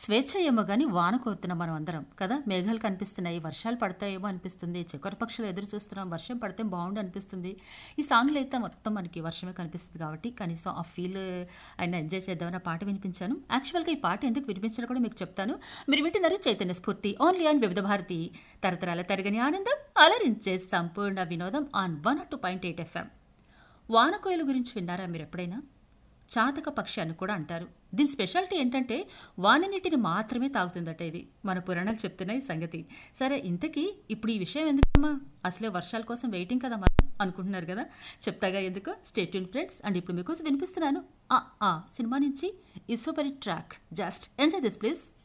స్వేచ్ఛ ఏమో కానీ వాన కోరుతున్నాం మనం అందరం కదా మేఘాలు కనిపిస్తున్నాయి వర్షాలు పడతాయేమో అనిపిస్తుంది చక్కెర పక్షులు ఎదురు చూస్తున్నాం వర్షం పడితే బాగుండు అనిపిస్తుంది ఈ సాంగ్లో అయితే మొత్తం మనకి వర్షమే కనిపిస్తుంది కాబట్టి కనీసం ఆ ఫీల్ అయినా ఎంజాయ్ చేద్దామని ఆ పాట వినిపించాను యాక్చువల్గా ఈ పాట ఎందుకు వినిపించాలో కూడా మీకు చెప్తాను మీరు వింటున్నారు చైతన్య స్ఫూర్తి ఓన్లీ ఆన్ వివిధ భారతి తరతరాల తరగని ఆనందం అలరించే సంపూర్ణ వినోదం on one two point eight FM వానకోయల గురించి విన్నారా మీరు ఎప్పుడైనా చాతక పక్షి అని కూడా అంటారు దీని స్పెషాలిటీ ఏంటంటే వాన నీటిని మాత్రమే తాగుతుందట ఇది మన పురాణాలు చెప్తున్నాయి ఈ సంగతి సరే ఇంతకీ ఇప్పుడు ఈ విషయం ఎందుకమ్మా అసలే వర్షాల కోసం వెయిటింగ్ కదా మనం అనుకుంటున్నారు కదా చెప్తాగా ఎందుకు స్టేట్యూన్ ఫ్రెండ్స్ అండ్ ఇప్పుడు మీకోసం వినిపిస్తున్నాను ఆ ఆ సినిమా నుంచి ఈ super track just enjoy this please